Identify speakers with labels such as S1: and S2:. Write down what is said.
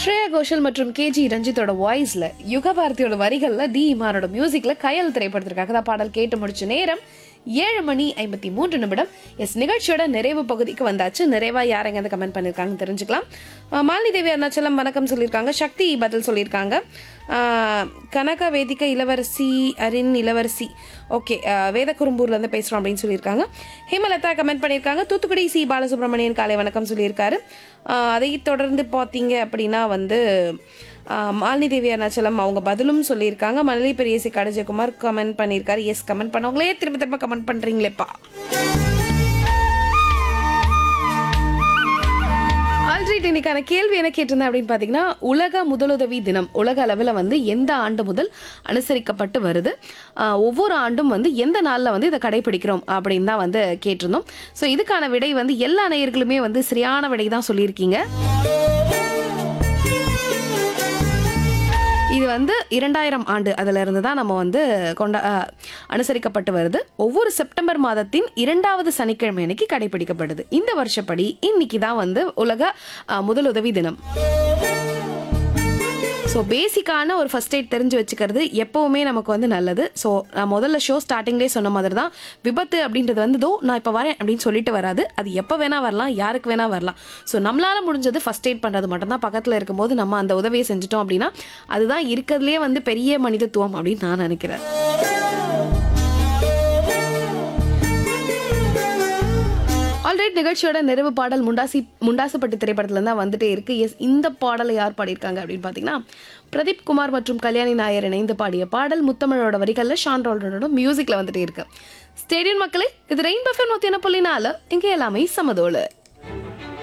S1: ஸ்ரேயா கோஷல் மற்றும் கேஜி ரஞ்சித்தோட வாய்ஸ்ல யுகபாரதியோட வரிகள்ல டி இமானோட மியூசிக்ல கயல் திரைப்படத்திற்காக தான் பாடல் கேட்டு முடிச்ச நேரம் ஏழு மணி ஐம்பத்தி மூன்று நிமிடம் எஸ் நிகழ்ச்சியோட நிறைவு பகுதிக்கு வந்தாச்சு நிறைவா யார் எங்க கமெண்ட் பண்ணிருக்காங்க தெரிஞ்சுக்கலாம் அஹ் மாலினி தேவி அருணாச்சலம் வணக்கம் சொல்லியிருக்காங்க சக்தி பதில் சொல்லியிருக்காங்க அஹ் கனக வேதிக்க இளவரசி அரின் இளவரசி ஓகே வேத குறும்பூர்ல இருந்து பேசுறோம் அப்படின்னு சொல்லியிருக்காங்க ஹேமலதா கமெண்ட் பண்ணியிருக்காங்க தூத்துக்குடி சி பாலசுப்ரமணியன் காலை வணக்கம் சொல்லியிருக்காரு அஹ் அதை தொடர்ந்து பார்த்தீங்க அப்படின்னா வந்து அஹ் மாலினி தேவி அருணாச்சலம் அவங்க பதிலும் சொல்லியிருக்காங்க மணலி பெரியசி கடஜகுமார் கமெண்ட் பண்ணியிருக்காரு எஸ் கமெண்ட் பண்ணவங்களே திரும்ப திரும்ப கமெண்ட் பண்றீங்களேப்பா ஆல்ரைட் இன்னைக்கான கேள்வி என்ன கேட்டிருந்தேன் அப்படின்னு பார்த்தீங்கன்னா உலக முதலுதவி தினம் உலக அளவில் வந்து எந்த ஆண்டு முதல் அனுசரிக்கப்பட்டு வருது ஆஹ் ஒவ்வொரு ஆண்டும் வந்து எந்த நாளில் வந்து இதை கடைபிடிக்கிறோம் அப்படின்னு தான் வந்து கேட்டிருந்தோம் ஸோ இதுக்கான விடை வந்து எல்லா நேயர்களுமே வந்து சரியான விடை தான் சொல்லியிருக்கீங்க இது வந்து இரண்டாயிரம் ஆண்டு அதுல இருந்து தான் நம்ம வந்து கொண்டா அஹ், அனுசரிக்கப்பட்டு வருது ஒவ்வொரு செப்டம்பர் மாதத்தின் இரண்டாவது சனிக்கிழமை அன்னைக்கு கடைபிடிக்கப்படுது இந்த வருஷப்படி இன்னைக்கு தான் வந்து உலக அஹ், முதலுதவி தினம் ஸோ பேசிக்கான ஒரு ஃபர்ஸ்ட் எய்ட் தெரிஞ்சு வச்சுக்கிறது எப்போவுமே நமக்கு வந்து நல்லது ஸோ நான் முதல்ல ஷோ ஸ்டார்டிங்லேயே சொன்ன மாதிரி தான் விபத்து அப்படின்றது வந்து தோ நான் இப்போ வரேன் அப்படின்னு சொல்லிட்டு வராது அது எப்போ வேணா வரலாம் யாருக்கு வேணா வரலாம் ஸோ நம்மளால முடிஞ்சது ஃபர்ஸ்ட் எய்ட் பண்ணுறது மட்டும்தான் பக்கத்தில் இருக்கும்போது நம்ம அந்த உதவியை செஞ்சுட்டோம் அப்படின்னா அதுதான் இருக்கிறதுலே வந்து பெரிய மனிதத்துவம் அப்படின்னு நான் நினைக்கிறேன் ஆல்ரைட் நிகழ்ச்சியோட நிறைவு பாடல் முண்டாசி முண்டாசுப்பட்டு திரைப்படத்துல தான் வந்துட்டே இருக்கு எஸ் இந்த பாடலை யார் பாடியிருக்காங்க அப்படின்னு பார்த்தீங்கன்னா பிரதீப் குமார் மற்றும் கல்யாணி நாயர் இணைந்து பாடிய பாடல் முத்தமிழோட வரிகளில் ஷான் ரோல்டனோட மியூசிக்ல வந்துட்டே இருக்கு ஸ்டேடியம் மக்களே இது ரெயின் பஃபர் நூத்தி என்ன புள்ளி நாலு இங்கே எல்லாமே சமதோடு